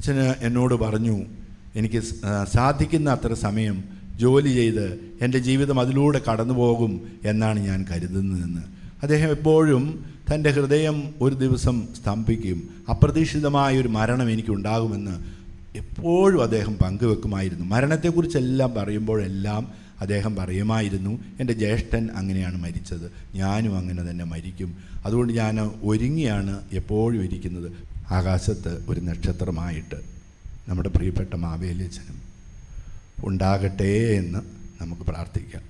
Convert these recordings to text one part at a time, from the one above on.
അച്ഛന് എന്നോട് പറഞ്ഞു എനിക്ക് സ്- ആ, സാധിക്കുന്ന അത്ര സമയം ജോലി ചെയ്ത് എൻ്റെ ജീവിതം അതിലൂടെ കടന്നു പോകും എന്നാണ് ഞാൻ കരുതുന്നതെന്ന് അദ്ദേഹം എപ്പോഴും തൻ്റെ ഹൃദയം ഒരു ദിവസം സ്തംഭിക്കും അപ്രതീക്ഷിതമായ ഒരു മരണം എനിക്കുണ്ടാകുമെന്ന് എപ്പോഴും അദ്ദേഹം പങ്കുവെക്കുമായിരുന്നു മരണത്തെക്കുറിച്ചെല്ലാം പറയുമ്പോഴെല്ലാം അദ്ദേഹം പറയുമായിരുന്നു എൻ്റെ ജ്യേഷ്ഠൻ അങ്ങനെയാണ് മരിച്ചത് ഞാനും അങ്ങനെ തന്നെ മരിക്കും അതുകൊണ്ട് ഞാൻ ഒരുങ്ങിയാണ് എപ്പോഴും ഇരിക്കുന്നത് ആകാശത്ത് ഒരു നക്ഷത്രമായിട്ട് നമ്മുടെ പ്രിയപ്പെട്ട മാവേലിയച്ഛനും ഉണ്ടാകട്ടെ എന്ന് നമുക്ക് പ്രാർത്ഥിക്കാം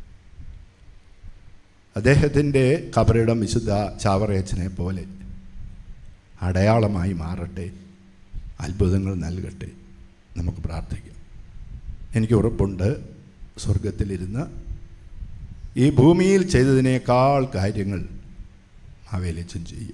അദ്ദേഹത്തിൻ്റെ കബറിടം വിശുദ്ധ ചാവറയച്ചനെ പോലെ അടയാളമായി മാറട്ടെ അത്ഭുതങ്ങൾ നൽകട്ടെ നമുക്ക് പ്രാർത്ഥിക്കാം എനിക്ക് ഉറപ്പുണ്ട് സ്വർഗത്തിലിരുന്ന് ഈ ഭൂമിയിൽ ചെയ്തതിനേക്കാൾ കാര്യങ്ങൾ മാവേലിയച്ചൻ ചെയ്യും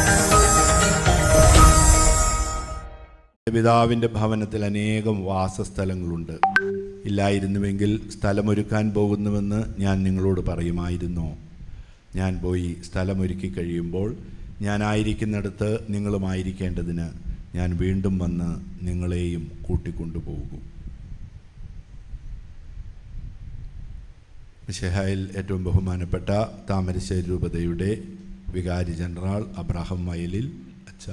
പിതാവിൻ്റെ ഭവനത്തിൽ അനേകം വാസസ്ഥലങ്ങളുണ്ട് ഇല്ലായിരുന്നുവെങ്കിൽ സ്ഥലമൊരുക്കാൻ പോകുന്നുവെന്ന് ഞാൻ നിങ്ങളോട് പറയുമായിരുന്നോ ഞാൻ പോയി സ്ഥലമൊരുക്കി കഴിയുമ്പോൾ ഞാനായിരിക്കുന്നിടത്ത് നിങ്ങളുമായിരിക്കേണ്ടതിന് ഞാൻ വീണ്ടും വന്ന് നിങ്ങളെയും കൂട്ടിക്കൊണ്ടുപോകും മിശഹായിൽ ഏറ്റവും ബഹുമാനപ്പെട്ട താമരശ്ശേരി രൂപതയുടെ വികാരി ജനറൽ അബ്രാഹം വയലിൽ അച്ഛ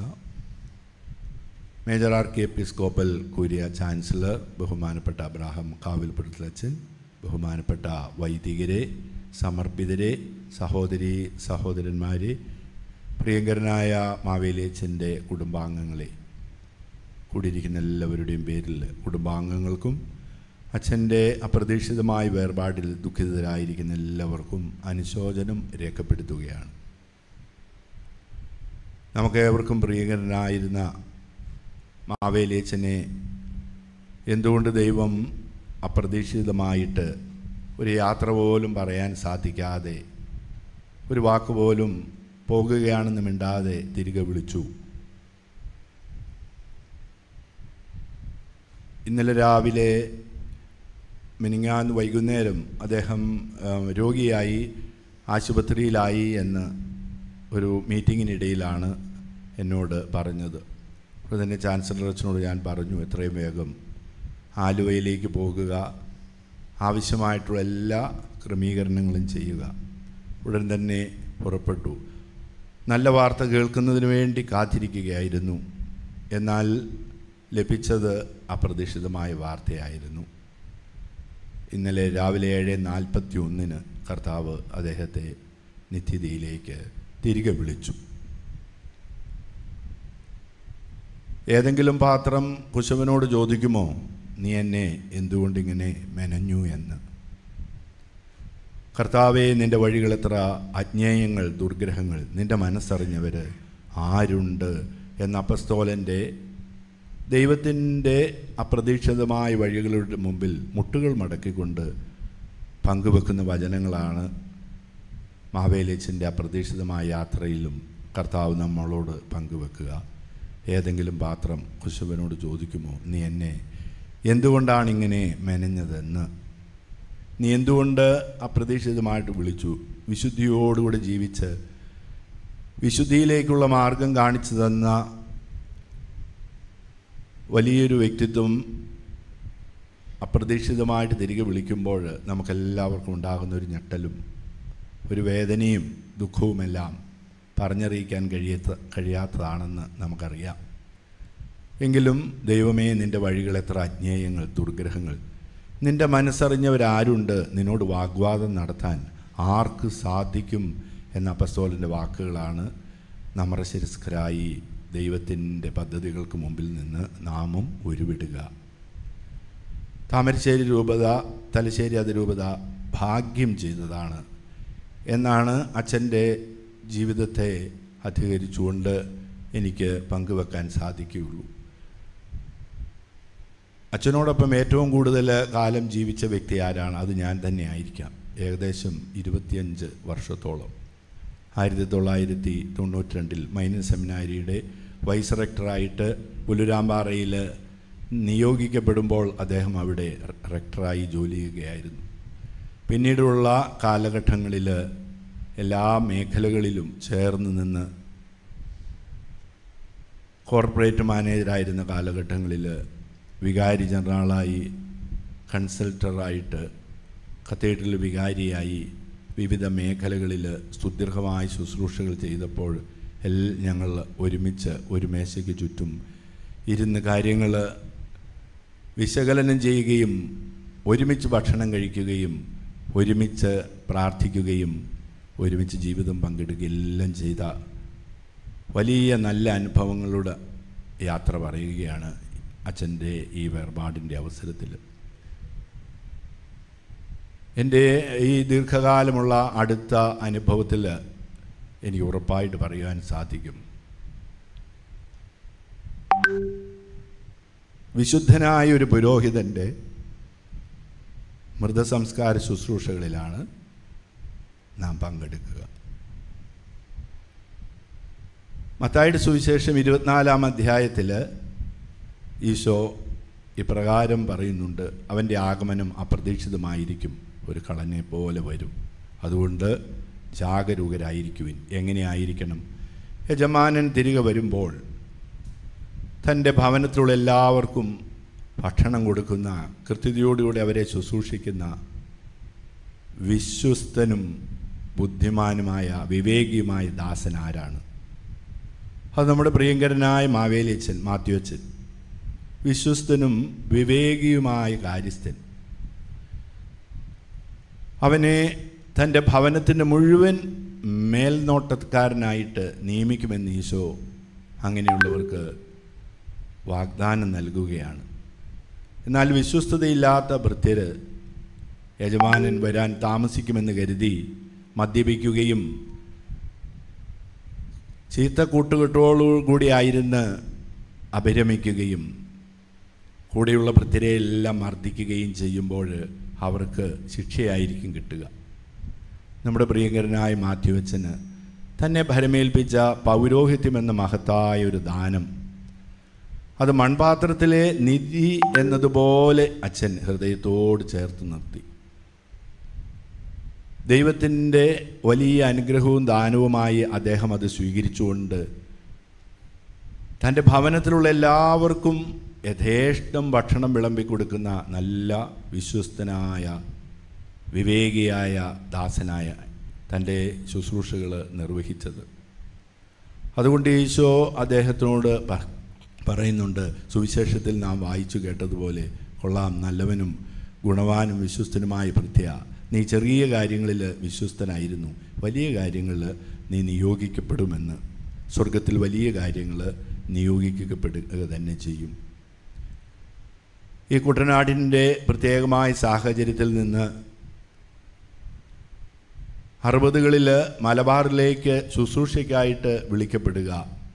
major archiepiscopal curia chancellor ബഹുമാനപ്പെട്ട അബ്രാഹം കാവിൽപുരത്തിലച്ചൻ ബഹുമാനപ്പെട്ട വൈദികരെ സമർപ്പിതരെ സഹോദരി സഹോദരന്മാരെ പ്രിയങ്കരനായ മാവേലിയച്ഛൻ്റെ കുടുംബാംഗങ്ങളെ കൂടിയിരിക്കുന്ന എല്ലാവരുടെയും പേരിൽ കുടുംബാംഗങ്ങൾക്കും അച്ഛൻ്റെ അപ്രതീക്ഷിതമായ വേർപാടിൽ ദുഃഖിതരായിരിക്കുന്ന എല്ലാവർക്കും അനുശോചനം രേഖപ്പെടുത്തുകയാണ് നമുക്കേവർക്കും പ്രിയങ്കരനായിരുന്ന മാവേലിയച്ഛനെ എന്തുകൊണ്ട് ദൈവം അപ്രതീക്ഷിതമായിട്ട് ഒരു യാത്ര പോലും പറയാൻ സാധിക്കാതെ ഒരു വാക്ക് പോലും പോകുകയാണെന്ന് മിണ്ടാതെ തിരികെ വിളിച്ചു ഇന്നലെ രാവിലെ മിനിങ്ങാന്ന് വൈകുന്നേരം അദ്ദേഹം ആ, രോഗിയായി ആശുപത്രിയിലായി എന്ന് ഒരു മീറ്റിങ്ങിനിടയിലാണ് എന്നോട് പറഞ്ഞത് അപ്പോൾ തന്നെ ചാൻസലർ അച്ഛനോട് ഞാൻ പറഞ്ഞു എത്രയും വേഗം ആലുവയിലേക്ക് പോകുക ആവശ്യമായിട്ടുള്ള എല്ലാ ക്രമീകരണങ്ങളും ചെയ്യുക ഉടൻ തന്നെ പുറപ്പെട്ടു നല്ല വാർത്ത കേൾക്കുന്നതിന് വേണ്ടി കാത്തിരിക്കുകയായിരുന്നു എന്നാൽ ലഭിച്ചത് അപ്രതീക്ഷിതമായ വാർത്തയായിരുന്നു ഇന്നലെ രാവിലെ ഏഴ് നാൽപ്പത്തി ഒന്നിന് കർത്താവ് അദ്ദേഹത്തെ നിത്യതയിലേക്ക് തിരികെ വിളിച്ചു ഏതെങ്കിലും പാത്രം കുശവനോട് ചോദിക്കുമോ നീ എന്നെ എന്തുകൊണ്ടിങ്ങനെ മെനഞ്ഞു എന്ന് കർത്താവെ നിൻ്റെ വഴികൾ എത്ര അജ്ഞേയങ്ങൾ ദുർഗ്രഹങ്ങൾ നിൻ്റെ മനസ്സറിഞ്ഞവർ ആരുണ്ട് എന്ന അപ്പസ്തോലൻ്റെ ദൈവത്തിൻ്റെ അപ്രതീക്ഷിതമായ വഴികളുടെ മുമ്പിൽ മുട്ടുകൾ മടക്കിക്കൊണ്ട് പങ്കുവെക്കുന്ന വചനങ്ങളാണ് മാവേലിയച്ഛൻ്റെ അപ്രതീക്ഷിതമായ യാത്രയിലും കർത്താവ് നമ്മളോട് പങ്കുവെക്കുക ഏതെങ്കിലും പാത്രം കുശവനോട് ചോദിക്കുമോ നീ എന്നെ എന്തുകൊണ്ടാണ് ഇങ്ങനെ മെനഞ്ഞതെന്ന് നീ എന്തുകൊണ്ട് അപ്രതീക്ഷിതമായിട്ട് വിളിച്ചു വിശുദ്ധിയോടുകൂടി ജീവിച്ച് വിശുദ്ധിയിലേക്കുള്ള മാർഗം കാണിച്ചു തന്ന വലിയൊരു വ്യക്തിത്വം അപ്രതീക്ഷിതമായിട്ട് തിരികെ വിളിക്കുമ്പോൾ നമുക്കെല്ലാവർക്കും ഉണ്ടാകുന്ന ഒരു ഞെട്ടലും ഒരു വേദനയും ദുഃഖവുമെല്ലാം പറഞ്ഞറിയിക്കാൻ കഴിയാത്ത കഴിയാത്തതാണെന്ന് നമുക്കറിയാം എങ്കിലും ദൈവമേ നിൻ്റെ വഴികൾ എത്ര അജ്ഞേയങ്ങൾ ദുർഗ്രഹങ്ങൾ നിൻ്റെ മനസ്സറിഞ്ഞവരാരുണ്ട് നിന്നോട് വാഗ്വാദം നടത്താൻ ആർക്ക് സാധിക്കും എന്ന അപ്പസ്തോലിൻ്റെ വാക്കുകളാണ് നമറശിരസ്കരായി ദൈവത്തിൻ്റെ പദ്ധതികൾക്ക് മുമ്പിൽ നിന്ന് നാമും ഉരുവിടുക താമരശ്ശേരി രൂപത തലശ്ശേരി അതിരൂപത ഭാഗ്യം ചെയ്തതാണ് എന്നാണ് അച്ഛൻ്റെ ജീവിതത്തെ അധികരിച്ചുകൊണ്ട് എനിക്ക് പങ്കുവെക്കാൻ സാധിക്കുകയുള്ളൂ അച്ഛനോടൊപ്പം ഏറ്റവും കൂടുതൽ കാലം ജീവിച്ച വ്യക്തി ആരാണ് അത് ഞാൻ തന്നെ ആയിരിക്കാം ഏകദേശം ഇരുപത്തിയഞ്ച് വർഷത്തോളം ആയിരത്തി തൊള്ളായിരത്തി തൊണ്ണൂറ്റി രണ്ടിൽ മൈനർ സെമിനാരിയുടെ വൈസ് റെക്ടറായിട്ട് പുലുരാമ്പാറയിൽ നിയോഗിക്കപ്പെടുമ്പോൾ അദ്ദേഹം അവിടെ റെക്ടറായി ജോലി ചെയ്യുകയായിരുന്നു പിന്നീടുള്ള കാലഘട്ടങ്ങളിൽ എല്ലാ മേഖലകളിലും ചേർന്ന് നിന്ന് കോർപ്പറേറ്റ് മാനേജറായിരുന്ന കാലഘട്ടങ്ങളിൽ വികാരി ജനറലായി കൺസൾട്ടറായിട്ട് കത്തീഡ്രൽ വികാരിയായി വിവിധ മേഖലകളിൽ സുദീർഘമായ ശുശ്രൂഷകൾ ചെയ്തപ്പോൾ എൽ ഞങ്ങൾ ഒരുമിച്ച് ഒരു മേശയ്ക്ക് ചുറ്റും ഇരുന്ന് കാര്യങ്ങൾ വിശകലനം ചെയ്യുകയും ഒരുമിച്ച് ഭക്ഷണം കഴിക്കുകയും ഒരുമിച്ച് പ്രാർത്ഥിക്കുകയും ഒരുമിച്ച് ജീവിതം പങ്കിടുകയും എല്ലാം ചെയ്ത വലിയ നല്ല അനുഭവങ്ങളുടെ യാത്ര പറയുകയാണ് അച്ഛൻ്റെ ഈ വേർപാടിൻ്റെ അവസരത്തിൽ എൻ്റെ ഈ ദീർഘകാലമുള്ള അടുത്ത അനുഭവത്തിൽ എനിക്ക് ഉറപ്പായിട്ട് പറയാൻ സാധിക്കും വിശുദ്ധനായ ഒരു പുരോഹിതൻ്റെ മൃതസംസ്കാര ശുശ്രൂഷകളിലാണ് നാം പങ്കെടുക്കുക മത്തായുടെ സുവിശേഷം ഇരുപത്തിനാലാം അധ്യായത്തിൽ ഈശോ ഇപ്രകാരം പറയുന്നുണ്ട് അവൻ്റെ ആഗമനം അപ്രതീക്ഷിതമായിരിക്കും ഒരു കളനെ പോലെ വരും അതുകൊണ്ട് ജാഗരൂകരായിരിക്കുവിൻ എങ്ങനെയായിരിക്കണം യജമാനൻ തിരികെ വരുമ്പോൾ തൻ്റെ ഭവനത്തിലുള്ള എല്ലാവർക്കും ഭക്ഷണം കൊടുക്കുന്ന കൃത്യതയോടുകൂടി അവരെ ശുശ്രൂഷിക്കുന്ന വിശ്വസ്തനും ബുദ്ധിമാനുമായ വിവേകിയുമായ ദാസൻ ആരാണ് അത് നമ്മുടെ പ്രിയങ്കരനായ മാവേലിയച്ചൻ മാത്യുവച്ചൻ വിശ്വസ്തനും വിവേകിയുമായ കാര്യസ്ഥൻ അവനെ തൻ്റെ ഭവനത്തിൻ്റെ മുഴുവൻ മേൽനോട്ടക്കാരനായിട്ട് നിയമിക്കുമെന്ന് ഈശോ അങ്ങനെയുള്ളവർക്ക് വാഗ്ദാനം നൽകുകയാണ് എന്നാൽ വിശ്വസ്തതയില്ലാത്ത ഭൃത്യർ യജമാനൻ വരാൻ താമസിക്കുമെന്ന് കരുതി മദ്യപിക്കുകയും ചീത്ത കൂട്ടുകെട്ടോടു കൂടി ആയിരുന്ന് അഭിരമിക്കുകയും കൂടെയുള്ള ഭൃത്യരെയെല്ലാം മർദ്ദിക്കുകയും ചെയ്യുമ്പോൾ അവർക്ക് ശിക്ഷയായിരിക്കും കിട്ടുക നമ്മുടെ പ്രിയങ്കരനായ മാത്യുവച്ചന് തന്നെ ഭരമേൽപ്പിച്ച പൗരോഹിത്യം എന്ന മഹത്തായ ഒരു ദാനം അത് മൺപാത്രത്തിലെ നിധി എന്നതുപോലെ അച്ഛൻ ഹൃദയത്തോട് ചേർത്ത് നിർത്തി ദൈവത്തിൻ്റെ വലിയ അനുഗ്രഹവും ദാനവുമായി അദ്ദേഹം അത് സ്വീകരിച്ചുകൊണ്ട് തൻ്റെ ഭവനത്തിലുള്ള എല്ലാവർക്കും യഥേഷ്ടം ഭക്ഷണം വിളമ്പിക്കൊടുക്കുന്ന നല്ല വിശ്വസ്തനായ വിവേകിയായ ദാസനായ തൻ്റെ ശുശ്രൂഷകൾ നിർവഹിച്ചത് അതുകൊണ്ട് ഈശോ അദ്ദേഹത്തിനോട് പ- പറയുന്നുണ്ട് സുവിശേഷത്തിൽ നാം വായിച്ചു കേട്ടതുപോലെ കൊള്ളാം നല്ലവനും ഗുണവാനും വിശ്വസ്തനുമായ ഭൃത്യ നീ ചെറിയ കാര്യങ്ങളിൽ വിശ്വസ്തനായിരുന്നു വലിയ കാര്യങ്ങളിൽ നീ നിയോഗിക്കപ്പെടുമെന്ന് സ്വർഗത്തിൽ വലിയ കാര്യങ്ങൾ നിയോഗിക്കപ്പെടുക തന്നെ ചെയ്യും ഈ കുട്ടനാടിൻ്റെ പ്രത്യേകമായ സാഹചര്യത്തിൽ നിന്ന് അറുപതുകളിൽ മലബാറിലേക്ക് ശുശ്രൂഷയ്ക്കായിട്ട് വിളിക്കപ്പെടുക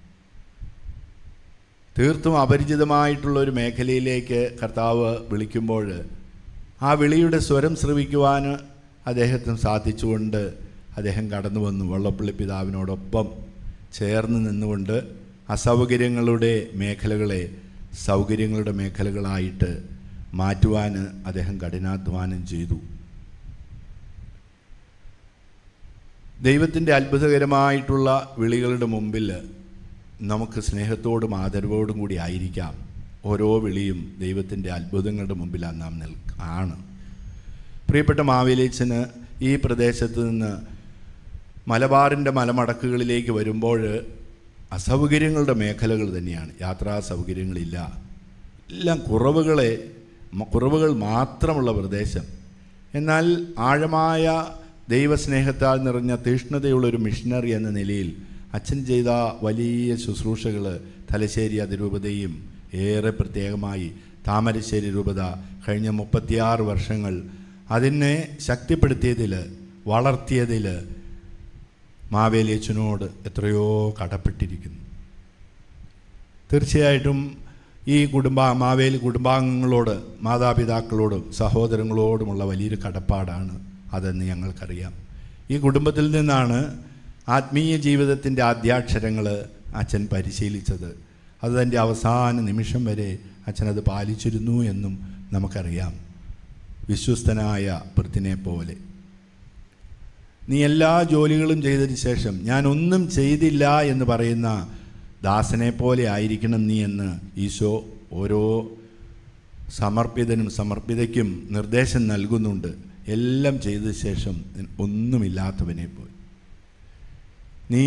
തീർത്തും അപരിചിതമായിട്ടുള്ള ഒരു മേഖലയിലേക്ക് കർത്താവ് വിളിക്കുമ്പോൾ ആ വിളിയുടെ സ്വരം ശ്രവിക്കുവാൻ അദ്ദേഹത്തിന് സാധിച്ചുകൊണ്ട് അദ്ദേഹം കടന്നു വന്നു വള്ളപ്പള്ളി പിതാവിനോടൊപ്പം ചേർന്ന് നിന്നുകൊണ്ട് അസൗകര്യങ്ങളുടെ മേഖലകളെ സൗകര്യങ്ങളുടെ മേഖലകളായിട്ട് മാറ്റുവാൻ അദ്ദേഹം കഠിനാധ്വാനം ചെയ്തു ദൈവത്തിൻ്റെ അത്ഭുതകരമായിട്ടുള്ള വിളികളുടെ മുമ്പിൽ നമുക്ക് സ്നേഹത്തോടും ആദരവോടും കൂടി ആയിരിക്കാം ഓരോ വിളിയും ദൈവത്തിൻ്റെ അത്ഭുതങ്ങളുടെ മുമ്പിലാണ് നാം നിൽ ആണ് പ്രിയപ്പെട്ട മാവേലിച്ചന് ഈ പ്രദേശത്ത് നിന്ന് മലബാറിൻ്റെ മലമടക്കുകളിലേക്ക് വരുമ്പോൾ അസൗകര്യങ്ങളുടെ മേഖലകൾ തന്നെയാണ് യാത്രാ സൗകര്യങ്ങളില്ല എല്ലാം കുറവുകളെ മ- കുറവുകൾ മാത്രമുള്ള പ്രദേശം എന്നാൽ ആഴമായ ദൈവസ്നേഹത്താൽ നിറഞ്ഞ തീഷ്ണതയുള്ള ഒരു മിഷണറി എന്ന നിലയിൽ അച്ഛൻ ചെയ്ത വലിയ ശുശ്രൂഷകൾ തലശ്ശേരി അതിരൂപതയും ഏറെ പ്രത്യേകമായി താമരശ്ശേരി രൂപത കഴിഞ്ഞ മുപ്പത്തിയാറ് വർഷങ്ങൾ അതിനെ ശക്തിപ്പെടുത്തിയതിൽ വളർത്തിയതിൽ മാവേലിയച്ചനോട് എത്രയോ കടപ്പെട്ടിരിക്കുന്നു തീർച്ചയായിട്ടും ഈ കുടുംബ മാവേലി കുടുംബാംഗങ്ങളോട് മാതാപിതാക്കളോടും സഹോദരങ്ങളോടുമുള്ള വലിയൊരു കടപ്പാടാണ് അതെന്ന് ഞങ്ങൾക്കറിയാം ഈ കുടുംബത്തിൽ നിന്നാണ് ആത്മീയ ജീവിതത്തിൻ്റെ ആദ്യാക്ഷരങ്ങൾ അച്ഛൻ പരിശീലിച്ചത് അത് തൻ്റെ അവസാന നിമിഷം വരെ അച്ഛനത് പാലിച്ചിരുന്നു എന്നും നമുക്കറിയാം വിശ്വസ്തനായ പൃഥിനെ പോലെ നീ എല്ലാ ജോലികളും ചെയ്തതിന് ശേഷം ഞാൻ ഒന്നും ചെയ്തില്ല എന്ന് പറയുന്ന ദാസനെ പോലെ ആയിരിക്കണം നീ എന്ന് ഈശോ ഓരോ സമർപ്പിതനും സമർപ്പിതയ്ക്കും നിർദ്ദേശം നൽകുന്നുണ്ട് എല്ലാം ചെയ്ത ശേഷം ഒന്നുമില്ലാത്തവനെ പോയി നീ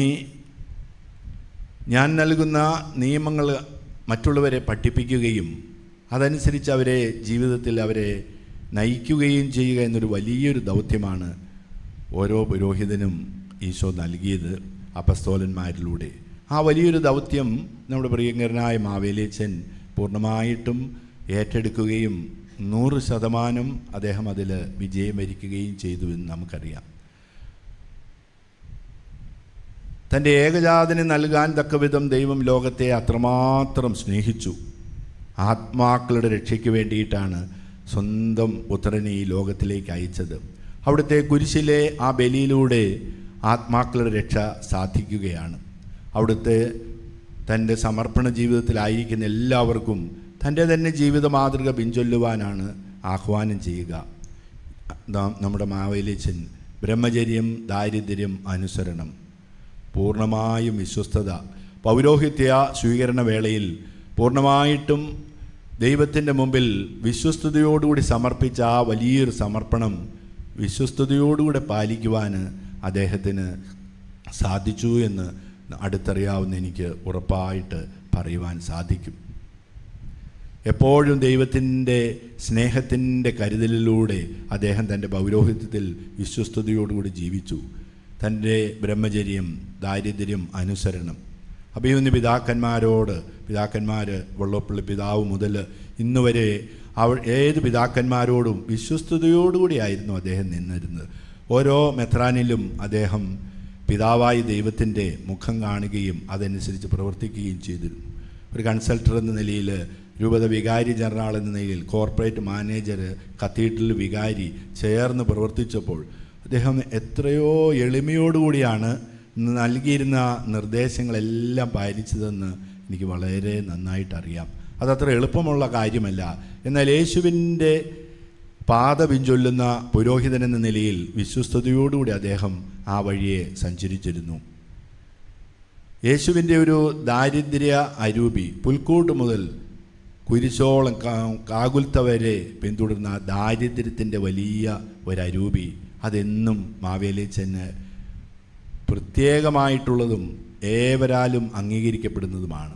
ഞാൻ നൽകുന്ന നിയമങ്ങൾ മറ്റുള്ളവരെ പഠിപ്പിക്കുകയും അതനുസരിച്ച് അവരെ ജീവിതത്തിൽ അവരെ നയിക്കുകയും ചെയ്യുക എന്നൊരു വലിയൊരു ദൗത്യമാണ് ഓരോ പുരോഹിതനും ഈശോ നൽകിയത് അപസ്തോലന്മാരിലൂടെ ആ വലിയൊരു ദൗത്യം നമ്മുടെ പ്രിയങ്കരനായ മാവേലിയച്ചൻ പൂർണ്ണമായിട്ടും ഏറ്റെടുക്കുകയും നൂറ് ശതമാനം അദ്ദേഹം അതിൽ വിജയം വരിക്കുകയും ചെയ്തു എന്ന് നമുക്കറിയാം തൻ്റെ ഏകജാതന് നൽകാൻ തക്കവിധം ദൈവം ലോകത്തെ അത്രമാത്രം സ്നേഹിച്ചു ആത്മാക്കളുടെ രക്ഷയ്ക്ക് വേണ്ടിയിട്ടാണ് സ്വന്തം പുത്രനെ ഈ ലോകത്തിലേക്ക് അയച്ചത് അവിടുത്തെ കുരിശിലെ ആ ബലിയിലൂടെ ആത്മാക്കളുടെ രക്ഷ സാധിക്കുകയാണ് അവിടുത്തെ തൻ്റെ സമർപ്പണ ജീവിതത്തിലായിരിക്കുന്ന എല്ലാവർക്കും തൻ്റെ തന്നെ ജീവിത മാതൃക പിൻചൊല്ലുവാനാണ് ആഹ്വാനം ചെയ്യുക നാം- നമ്മുടെ മാവേലിച്ചൻ ബ്രഹ്മചര്യം ദാരിദ്ര്യം അനുസരണം പൂർണ്ണമായും വിശ്വസ്തത പൗരോഹിത്യ സ്വീകരണ വേളയിൽ പൂർണ്ണമായിട്ടും ദൈവത്തിൻ്റെ മുമ്പിൽ വിശ്വസ്തയോടുകൂടി സമർപ്പിച്ച ആ വലിയൊരു സമർപ്പണം വിശ്വസ്തയോടുകൂടെ പാലിക്കുവാൻ അദ്ദേഹത്തിന് സാധിച്ചു എന്ന് അടുത്തറിയാവുന്ന എനിക്ക് ഉറപ്പായിട്ട് പറയുവാൻ സാധിക്കും എപ്പോഴും ദൈവത്തിൻ്റെ സ്നേഹത്തിൻ്റെ കരുതലിലൂടെ അദ്ദേഹം തൻ്റെ പൗരോഹിത്യത്തിൽ വിശ്വസ്തയോടുകൂടി ജീവിച്ചു തൻ്റെ ബ്രഹ്മചര്യം ദാരിദ്ര്യം അനുസരണം അഭിമന്യ പിതാക്കന്മാരോട് പിതാക്കന്മാർ വെള്ളപ്പള്ളി പിതാവ് മുതൽ ഇന്ന് വരെ അവ ഏത് പിതാക്കന്മാരോടും വിശ്വസ്തയോടുകൂടിയായിരുന്നു അദ്ദേഹം നിന്നിരുന്നത് ഓരോ മെത്രാനിലും അദ്ദേഹം പിതാവായി ദൈവത്തിൻ്റെ മുഖം കാണുകയും അതനുസരിച്ച് പ്രവർത്തിക്കുകയും ചെയ്തിരുന്നു ഒരു കൺസൾട്ടർ എന്ന നിലയിൽ രൂപത വികാരി ജനറൽ എന്ന നിലയിൽ കോർപ്പറേറ്റ് മാനേജർ കത്തീഡ്രൽ വികാരി ചേർന്ന് പ്രവർത്തിച്ചപ്പോൾ അദ്ദേഹം എത്രയോ എളിമയോടുകൂടിയാണ് നൽകിയിരുന്ന നിർദ്ദേശങ്ങളെല്ലാം പാലിച്ചതെന്ന് എനിക്ക് വളരെ നന്നായിട്ട് അറിയാം അതത്ര എളുപ്പമുള്ള കാര്യമല്ല എന്നാൽ യേശുവിൻ്റെ പാത പിഞ്ചൊല്ലുന്ന പുരോഹിതൻ എന്ന നിലയിൽ വിശ്വസ്തയോടുകൂടി അദ്ദേഹം ആ വഴിയെ സഞ്ചരിച്ചിരുന്നു യേശുവിൻ്റെ ഒരു ദാരിദ്ര്യ അരൂപി പുൽക്കൂട്ട് മുതൽ കുരിശോളം കാ- കാകുൽത്ത വരെ പിന്തുടർന്ന ദാരിദ്ര്യത്തിൻ്റെ വലിയ ഒരരൂപി അതെന്നും മാവേലിച്ചന് പ്രത്യേകമായിട്ടുള്ളതും ഏവരാലും അംഗീകരിക്കപ്പെടുന്നതുമാണ്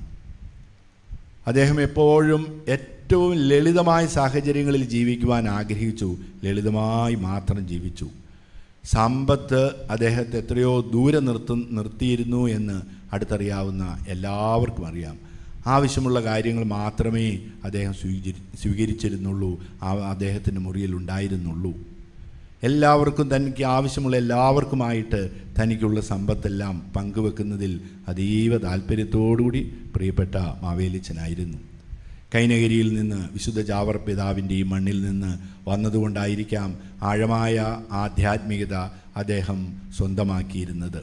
അദ്ദേഹം എപ്പോഴും ഏറ്റവും ലളിതമായ സാഹചര്യങ്ങളിൽ ജീവിക്കുവാൻ ആഗ്രഹിച്ചു ലളിതമായി മാത്രം ജീവിച്ചു സമ്പത്ത് അദ്ദേഹത്തെ എത്രയോ ദൂരെ നിർത്തും നിർത്തിയിരുന്നു എന്ന് അടുത്തറിയാവുന്ന എല്ലാവർക്കും അറിയാം ആവശ്യമുള്ള കാര്യങ്ങൾ മാത്രമേ അദ്ദേഹം സ്വീകരി സ്വീകരിച്ചിരുന്നുള്ളൂ ആ അദ്ദേഹത്തിൻ്റെ മുറിയിൽ ഉണ്ടായിരുന്നുള്ളൂ എല്ലാവർക്കും തനിക്ക് ആവശ്യമുള്ള എല്ലാവർക്കുമായിട്ട് തനിക്കുള്ള സമ്പത്തെല്ലാം പങ്കുവെക്കുന്നതിൽ അതീവ താല്പര്യത്തോടുകൂടി പ്രിയപ്പെട്ട മാവേലിച്ചനായിരുന്നു കൈനഗരിയിൽ നിന്ന് വിശുദ്ധ ജാവർ പിതാവിൻ്റെ ഈ മണ്ണിൽ നിന്ന് വന്നതുകൊണ്ടായിരിക്കാം ആഴമായ ആധ്യാത്മികത അദ്ദേഹം സ്വന്തമാക്കിയിരുന്നത്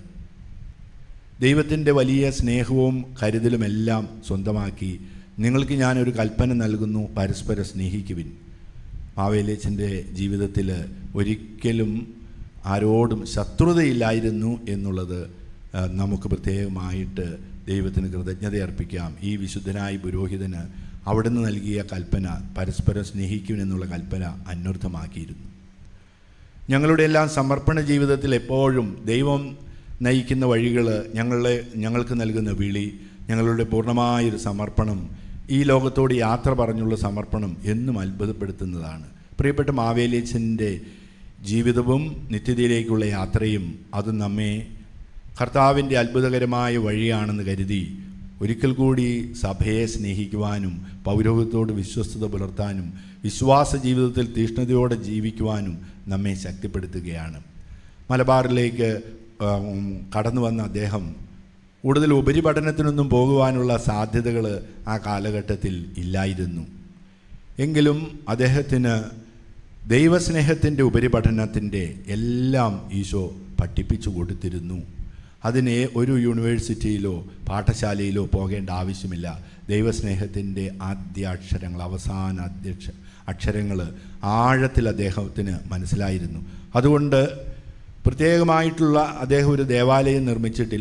ദൈവത്തിൻ്റെ വലിയ സ്നേഹവും കരുതലുമെല്ലാം സ്വന്തമാക്കി നിങ്ങൾക്ക് ഞാനൊരു കൽപ്പന നൽകുന്നു പരസ്പരം സ്നേഹിക്കുവിൻ മാവേലിയച്ചൻ്റെ ജീവിതത്തിൽ ഒരിക്കലും ആരോടും ശത്രുതയില്ലായിരുന്നു എന്നുള്ളത് ആ, നമുക്ക് പ്രത്യേകമായിട്ട് ദൈവത്തിന് കൃതജ്ഞത അർപ്പിക്കാം ഈ വിശുദ്ധനായ പുരോഹിതന് അവിടുന്ന് നൽകിയ കൽപ്പന പരസ്പരം സ്നേഹിക്കുമെന്നുള്ള കൽപ്പന അന്വർത്ഥമാക്കിയിരുന്നു ഞങ്ങളുടെ എല്ലാം സമർപ്പണ ജീവിതത്തിൽ എപ്പോഴും ദൈവം നയിക്കുന്ന വഴികൾ ഞങ്ങളെ ഞങ്ങൾക്ക് നൽകുന്ന വിളി ഞങ്ങളുടെ പൂർണ്ണമായൊരു സമർപ്പണം ഈ ലോകത്തോട് യാത്ര പറഞ്ഞുള്ള സമർപ്പണം എന്നും അത്ഭുതപ്പെടുത്തുന്നതാണ് പ്രിയപ്പെട്ട മാവേലിയച്ചൻ്റെ ജീവിതവും നിത്യതയിലേക്കുള്ള യാത്രയും അത് നമ്മെ കർത്താവിൻ്റെ അത്ഭുതകരമായ വഴിയാണെന്ന് കരുതി ഒരിക്കൽ കൂടി സഭയെ സ്നേഹിക്കുവാനും പൗരോഹിത്യത്തോട് വിശ്വസ്തത പുലർത്താനും വിശ്വാസ ജീവിതത്തിൽ തീഷ്ണതയോടെ ജീവിക്കുവാനും നമ്മെ ശക്തിപ്പെടുത്തുകയാണ് മലബാറിലേക്ക് ആ, ഉം, കടന്നു വന്ന അദ്ദേഹം കൂടുതൽ ഉപരിപഠനത്തിനൊന്നും പോകുവാനുള്ള സാധ്യതകൾ ആ കാലഘട്ടത്തിൽ ഇല്ലായിരുന്നു എങ്കിലും അദ്ദേഹത്തിന് ദൈവസ്നേഹത്തിൻ്റെ ഉപരിപഠനത്തിൻ്റെ എല്ലാം ഈശോ പഠിപ്പിച്ചു കൊടുത്തിരുന്നു അതിന് ഒരു യൂണിവേഴ്സിറ്റിയിലോ പാഠശാലയിലോ പോകേണ്ട ആവശ്യമില്ല ദൈവസ്നേഹത്തിൻ്റെ ആദ്യ അക്ഷരങ്ങൾ അവസാന അധ്യക്ഷ അക്ഷരങ്ങൾ ആഴത്തിൽ അദ്ദേഹത്തിന് മനസ്സിലായിരുന്നു അതുകൊണ്ട് പ്രത്യേകമായിട്ടുള്ള അദ്ദേഹം ഒരു ദേവാലയം നിർമ്മിച്ചിട്ടില്ല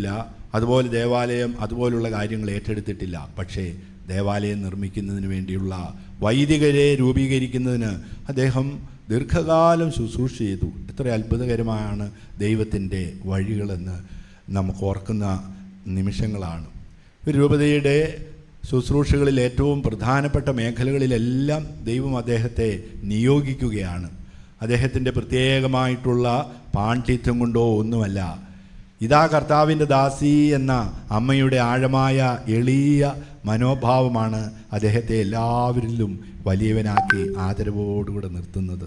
അതുപോലെ ദേവാലയം അതുപോലുള്ള കാര്യങ്ങൾ ഏറ്റെടുത്തിട്ടില്ല പക്ഷേ ദേവാലയം നിർമ്മിക്കുന്നതിന് വേണ്ടിയുള്ള വൈദികരെ രൂപീകരിക്കുന്നതിന് അദ്ദേഹം ദീർഘകാലം ശുശ്രൂഷ ചെയ്തു എത്ര അത്ഭുതകരമാണ് ദൈവത്തിൻ്റെ വഴികളെന്ന് നമുക്ക് ഓർക്കുന്ന നിമിഷങ്ങളാണ് രൂപതയുടെ ശുശ്രൂഷകളിൽ ഏറ്റവും പ്രധാനപ്പെട്ട മേഖലകളിലെല്ലാം ദൈവം അദ്ദേഹത്തെ നിയോഗിക്കുകയാണ് അദ്ദേഹത്തിൻ്റെ പ്രത്യേകമായിട്ടുള്ള പാണ്ഡിത്യം കൊണ്ടോ ഒന്നുമല്ല ഇതാ കർത്താവിൻ്റെ ദാസി എന്ന അമ്മയുടെ ആഴമായ എളിയ മനോഭാവമാണ് അദ്ദേഹത്തെ എല്ലാവരിലും വലിയവനാക്കി ആദരവോടുകൂടെ നിർത്തുന്നത്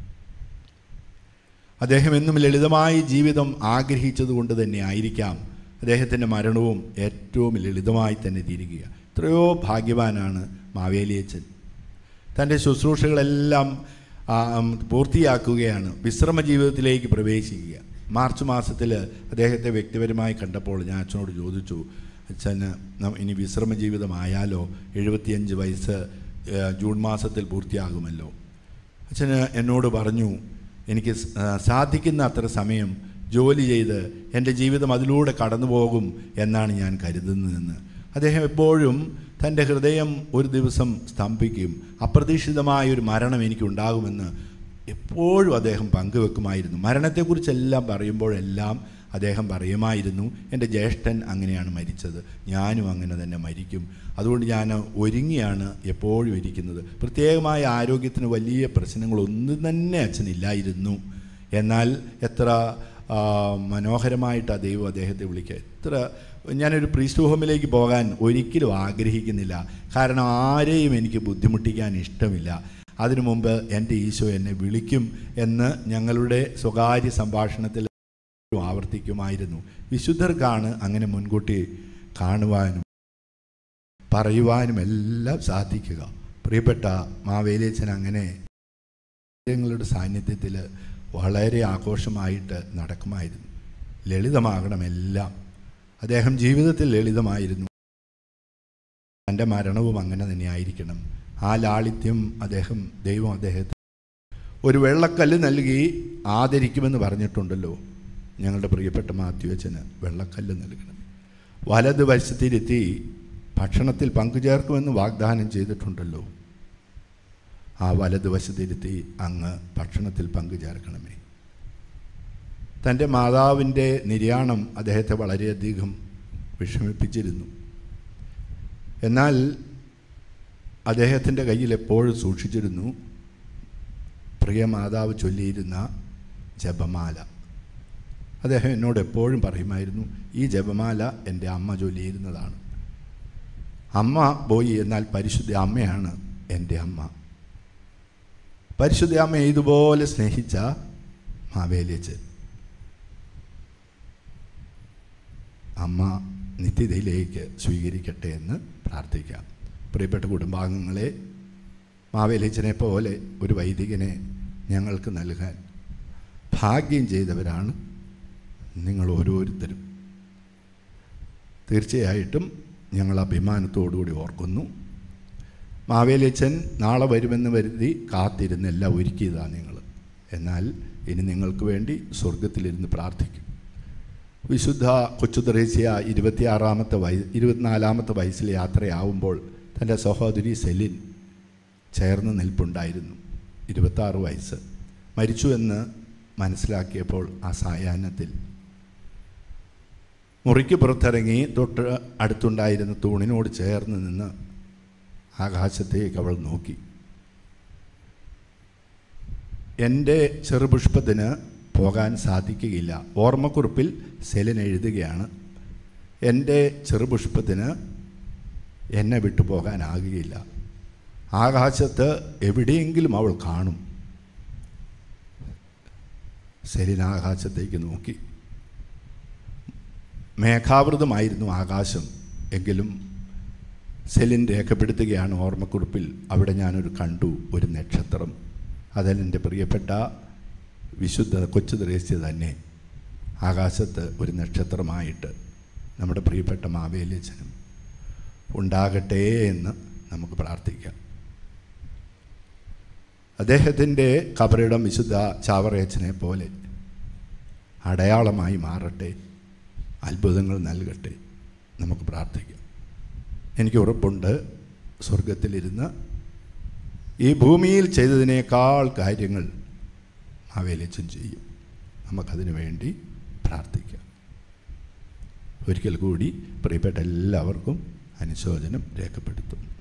അദ്ദേഹം എന്നും ലളിതമായ ജീവിതം ആഗ്രഹിച്ചതുകൊണ്ട് തന്നെ ആയിരിക്കാം അദ്ദേഹത്തിൻ്റെ മരണവും ഏറ്റവും ലളിതമായി തന്നെ തീരുക എത്രയോ ഭാഗ്യവാനാണ് മാവേലിയച്ചൻ തൻ്റെ ശുശ്രൂഷകളെല്ലാം ആ, ഉം, പൂർത്തിയാക്കുകയാണ് വിശ്രമ ജീവിതത്തിലേക്ക് പ്രവേശിക്കുക മാർച്ച് മാസത്തിൽ അദ്ദേഹത്തെ വ്യക്തിപരമായി കണ്ടപ്പോൾ ഞാൻ അച്ഛനോട് ചോദിച്ചു അച്ഛന് ന- ഇനി വിശ്രമ ജീവിതമായാലോ എഴുപത്തിയഞ്ച് വയസ്സ് ഏ, ജൂൺ മാസത്തിൽ പൂർത്തിയാകുമല്ലോ അച്ഛന് എന്നോട് പറഞ്ഞു എനിക്ക് സ്- ആ, സാധിക്കുന്ന അത്ര സമയം ജോലി ചെയ്ത് എൻ്റെ ജീവിതം അതിലൂടെ കടന്നു പോകും എന്നാണ് ഞാൻ കരുതുന്നതെന്ന് അദ്ദേഹം എപ്പോഴും തൻ്റെ ഹൃദയം ഒരു ദിവസം സ്തംഭിക്കും അപ്രതീക്ഷിതമായ ഒരു മരണം എനിക്കുണ്ടാകുമെന്ന് എപ്പോഴും അദ്ദേഹം പങ്കുവെക്കുമായിരുന്നു മരണത്തെക്കുറിച്ചെല്ലാം പറയുമ്പോഴെല്ലാം അദ്ദേഹം പറയുമായിരുന്നു എൻ്റെ ജ്യേഷ്ഠൻ അങ്ങനെയാണ് മരിച്ചത് ഞാനും അങ്ങനെ തന്നെ മരിക്കും അതുകൊണ്ട് ഞാൻ ഒരുങ്ങിയാണ് എപ്പോഴും ഇരിക്കുന്നത് പ്രത്യേകമായ ആരോഗ്യത്തിന് വലിയ പ്രശ്നങ്ങളൊന്നും തന്നെ അച്ഛനില്ലായിരുന്നു എന്നാൽ എത്ര ആ, മനോഹരമായിട്ട് ആ ദൈവം അദ്ദേഹത്തെ വിളിക്കുക എത്ര ഞാനൊരു പ്രീസ്റ്റ് ഹോമിലേക്ക് പോകാൻ ഒരിക്കലും ആഗ്രഹിക്കുന്നില്ല കാരണം ആരെയും എനിക്ക് ബുദ്ധിമുട്ടിക്കാൻ ഇഷ്ടമില്ല അതിനു മുമ്പ് എൻ്റെ ഈശോ എന്നെ വിളിക്കും എന്ന് ഞങ്ങളുടെ സ്വകാര്യ സംഭാഷണത്തിൽ ആവർത്തിക്കുമായിരുന്നു വിശുദ്ധർക്കാണ് അങ്ങനെ മുൻകൂട്ടി കാണുവാനും പറയുവാനും എല്ലാം സാധിക്കുക പ്രിയപ്പെട്ട മാവേലിയച്ചൻ അങ്ങനെ കാര്യങ്ങളുടെ സാന്നിധ്യത്തിൽ വളരെ ആഘോഷമായിട്ട് നടക്കുമായിരുന്നു ലളിതമാകണം എല്ലാം അദ്ദേഹം ജീവിതത്തിൽ ലളിതമായിരുന്നു തൻ്റെ മരണവും അങ്ങനെ തന്നെ ആയിരിക്കണം ആ ലാളിത്യം അദ്ദേഹം ദൈവം അദ്ദേഹത്തെ ഒരു വെള്ളക്കല്ല് നൽകി ആദരിക്കുമെന്ന് പറഞ്ഞിട്ടുണ്ടല്ലോ ഞങ്ങളുടെ പ്രിയപ്പെട്ട മാത്യുവച്ചന് വെള്ളക്കല്ല് നൽകണം വലത് വശത്തിരുത്തി ഭക്ഷണത്തിൽ പങ്കുചേർക്കുമെന്ന് വാഗ്ദാനം ചെയ്തിട്ടുണ്ടല്ലോ ആ വലതുവശത്തിരുത്തി അങ്ങ് ഭക്ഷണത്തിൽ പങ്കുചേർക്കണമേ തൻ്റെ മാതാവിൻ്റെ നിര്യാണം അദ്ദേഹത്തെ വളരെയധികം വിഷമിപ്പിച്ചിരുന്നു എന്നാൽ അദ്ദേഹത്തിൻ്റെ കയ്യിൽ എപ്പോഴും സൂക്ഷിച്ചിരുന്നു പ്രിയ മാതാവ് ചൊല്ലിയിരുന്ന ജപമാല അദ്ദേഹം എന്നോട് എപ്പോഴും പറയുമായിരുന്നു ഈ ജപമാല എൻ്റെ അമ്മ ചൊല്ലിയിരുന്നതാണ് അമ്മ പോയി എന്നാൽ പരിശുദ്ധ അമ്മയാണ് എൻ്റെ അമ്മ പരിശുദ്ധ അമ്മ ഇതുപോലെ സ്നേഹിച്ച മാവേലിയച്ചൻ അമ്മ നിത്യതയിലേക്ക് സ്വീകരിക്കട്ടെ എന്ന് പ്രാർത്ഥിക്കാം പ്രിയപ്പെട്ട കുടുംബാംഗങ്ങളെ മാവേലിയച്ചനെ പോലെ ഒരു വൈദികനെ ഞങ്ങൾക്ക് നൽകാൻ ഭാഗ്യം ചെയ്തവരാണ് നിങ്ങൾ ഓരോരുത്തരും തീർച്ചയായിട്ടും ഞങ്ങൾ അഭിമാനത്തോടുകൂടി ഓർക്കുന്നു മാവേലിയച്ചൻ നാളെ വരുമെന്ന് കരുതി കാത്തിരുന്ന് എല്ലാം ഒരുക്കിയതാണ് നിങ്ങൾ എന്നാൽ ഇനി നിങ്ങൾക്ക് വേണ്ടി സ്വർഗത്തിലിരുന്ന് പ്രാർത്ഥിക്കും വിശുദ്ധ കൊച്ചുദ്രേസ്യ ഇരുപത്തിയാറാമത്തെ വയ ഇരുപത്തിനാലാമത്തെ വയസ്സിൽ യാത്രയാവുമ്പോൾ തൻ്റെ സഹോദരി സെലിൻ ചേർന്ന് നിൽപ്പുണ്ടായിരുന്നു ഇരുപത്താറ് വയസ്സ് മരിച്ചു എന്ന് മനസ്സിലാക്കിയപ്പോൾ ആ സായാഹ്നത്തിൽ മുറിക്ക് പുറത്തിറങ്ങി തൊട്ട് അടുത്തുണ്ടായിരുന്ന തൂണിനോട് ചേർന്ന് നിന്ന് ആകാശത്തേക്ക് അവൾ നോക്കി എൻ്റെ ചെറുപുഷ്പത്തിന് പോകാൻ സാധിക്കുകയില്ല ഓർമ്മക്കുറിപ്പിൽ സെലിൻ എഴുതുകയാണ് എൻ്റെ ചെറുപുഷ്പത്തിന് എന്നെ വിട്ടു പോകാനാകുകയില്ല ആകാശത്ത് എവിടെയെങ്കിലും അവൾ കാണും സെലിൻ ആകാശത്തേക്ക് നോക്കി മേഘാവൃതമായിരുന്നു ആകാശം എങ്കിലും സെലിൻ രേഖപ്പെടുത്തുകയാണ് ഓർമ്മക്കുറിപ്പിൽ അവിടെ ഞാനൊരു കണ്ടു ഒരു നക്ഷത്രം അതിലെൻ്റെ പ്രിയപ്പെട്ട വിശുദ്ധ കൊച്ചു ദ്രേസ്യ തന്നെ ആകാശത്ത് ഒരു നക്ഷത്രമായിട്ട് നമ്മുടെ പ്രിയപ്പെട്ട മാവേലിയച്ചനും ഉണ്ടാകട്ടെ എന്ന് നമുക്ക് പ്രാർത്ഥിക്കാം അദ്ദേഹത്തിൻ്റെ കബറിടം വിശുദ്ധ ചാവറയച്ചനെ പോലെ അടയാളമായി മാറട്ടെ അത്ഭുതങ്ങൾ നൽകട്ടെ നമുക്ക് പ്രാർത്ഥിക്കാം എനിക്ക് ഉറപ്പുണ്ട് സ്വർഗത്തിലിരുന്ന് ഈ ഭൂമിയിൽ ചെയ്തതിനേക്കാൾ കാര്യങ്ങൾ മാവേലിച്ചൻ ചെയ്യും നമുക്കതിനു വേണ്ടി പ്രാർത്ഥിക്കാം ഒരിക്കൽ കൂടി പ്രിയപ്പെട്ട എല്ലാവർക്കും അനുശോചനം രേഖപ്പെടുത്തും